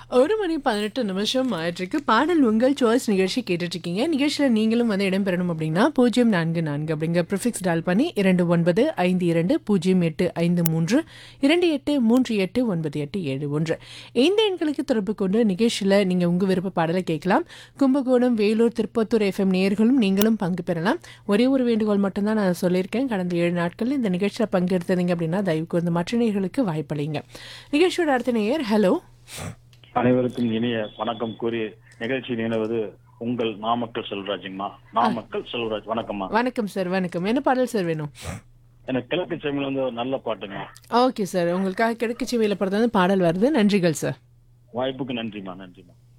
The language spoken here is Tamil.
ஒரு மணி பதினெட்டு நிமிஷம் ஆயிட்டிருக்கு பாடல் உங்கள் சாய்ஸ் நிகழ்ச்சி கேட்டுட்டு இருக்கீங்க நிகழ்ச்சியில் நீங்களும் வந்து இடம்பெறணும் அப்படின்னா பூஜ்ஜியம் நான்கு நான்கு அப்படிங்கிற ப்ரிஃபிக்ஸ் டால் பண்ணி இரண்டு ஒன்பது ஐந்து இரண்டு பூஜ்ஜியம் எட்டு ஐந்து மூன்று இரண்டு எட்டு மூன்று எட்டு ஒன்பது எட்டு ஏழு ஒன்று இந்த எண்களுக்கு தொடர்பு கொண்டு நிகழ்ச்சியில் நீங்கள் உங்கள் விருப்ப பாடலை கேட்கலாம் கும்பகோணம் வேலூர் திருப்பத்தூர் எஃப்எம் நேயர்களும் நீங்களும் பங்கு பெறலாம் ஒரே ஒரு வேண்டுகோள் மட்டும்தான் நான் சொல்லியிருக்கேன் கடந்த ஏழு நாட்கள் இந்த நிகழ்ச்சியில் பங்கெடுத்தீங்க அப்படின்னா தயவுக்கு வந்து மற்ற நேயர்களுக்கு வாய்ப்பளிங்க நிகழ்ச்சியோட அடுத்த நேயர் ஹலோ அனைவருக்கும் இனிய வணக்கம் கூறி நிகழ்ச்சி நினைவது உங்கள் நாமக்கல் செல்வராஜுங்கம்மா நாமக்கல் செல்வராஜ் வணக்கம்மா வணக்கம் சார் வணக்கம் என்ன பாடல் சார் வேணும் எனக்கு கிழக்கு செம்மில் வந்து ஒரு நல்ல பாட்டுங்க ஓகே சார் உங்களுக்காக கிடைக்க சிவையில் பிறந்த பாடல் வருது நன்றிகள் சார் வாய்ப்புக்கு நன்றிம்மா நன்றிம்மா